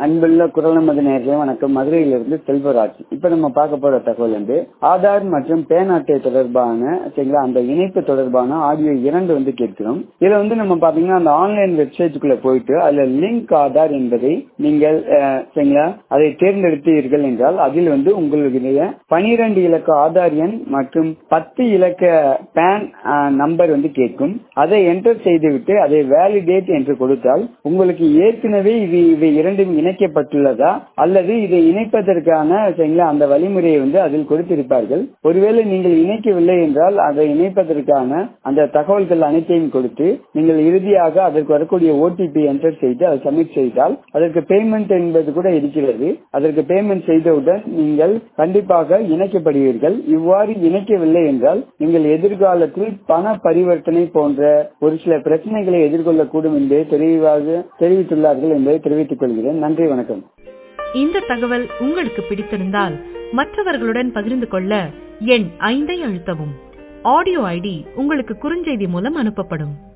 அன்புள்ள குரல் நமது நேர்களே வணக்கம் மதுரையிலிருந்து செல்வராஜ் இப்ப நம்ம பார்க்க போற தகவல் வந்து ஆதார் மற்றும் பேன் அட்டை தொடர்பான சரிங்களா அந்த இணைப்பு தொடர்பான ஆடியோ இரண்டு வந்து கேட்கிறோம் இதுல வந்து நம்ம பாத்தீங்கன்னா அந்த ஆன்லைன் வெப்சைட்டுக்குள்ள போயிட்டு அதுல லிங்க் ஆதார் என்பதை நீங்கள் அஹ், சரிங்களா அதை தேர்ந்தெடுத்தீர்கள் என்றால் அதில் வந்து உங்களுடைய பனிரெண்டு இலக்க ஆதார் எண் மற்றும் பத்து இலக்க பேன் நம்பர் வந்து கேட்கும் அதை என்டர் செய்துவிட்டு அதை வேலிடேட் என்று கொடுத்தால் உங்களுக்கு ஏற்கனவே இது இவை இரண்டும் இணைக்கப்பட்டுள்ளதா அல்லது இதை இணைப்பதற்கான சரிங்களா அந்த வழிமுறையை வந்து அதில் கொடுத்திருப்பார்கள் ஒருவேளை நீங்கள் இணைக்கவில்லை என்றால் அதை இணைப்பதற்கான அந்த தகவல்கள் அனைத்தையும் கொடுத்து நீங்கள் இறுதியாக அதற்கு வரக்கூடிய ஓடிபி என்டர் செய்து அதை சப்மிட் செய்தால் அதற்கு பேமெண்ட் என்பது கூட இருக்கிறது அதற்கு பேமெண்ட் செய்தவுடன் நீங்கள் கண்டிப்பாக இணைக்கப்படுவீர்கள் இவ்வாறு இணைக்கவில்லை என்றால் நீங்கள் எதிர்காலத்தில் பண பரிவர்த்தனை போன்ற ஒரு சில பிரச்சனைகளை எதிர்கொள்ளக்கூடும் என்பதை தெளிவாக தெரிவித்துள்ளார்கள் என்பதை தெரிவித்துக் கொள்கிறேன் நன்றி வணக்கம் இந்த தகவல் உங்களுக்கு பிடித்திருந்தால் மற்றவர்களுடன் பகிர்ந்து கொள்ள எண் ஐந்தை அழுத்தவும் ஆடியோ ஐடி உங்களுக்கு குறுஞ்செய்தி மூலம் அனுப்பப்படும்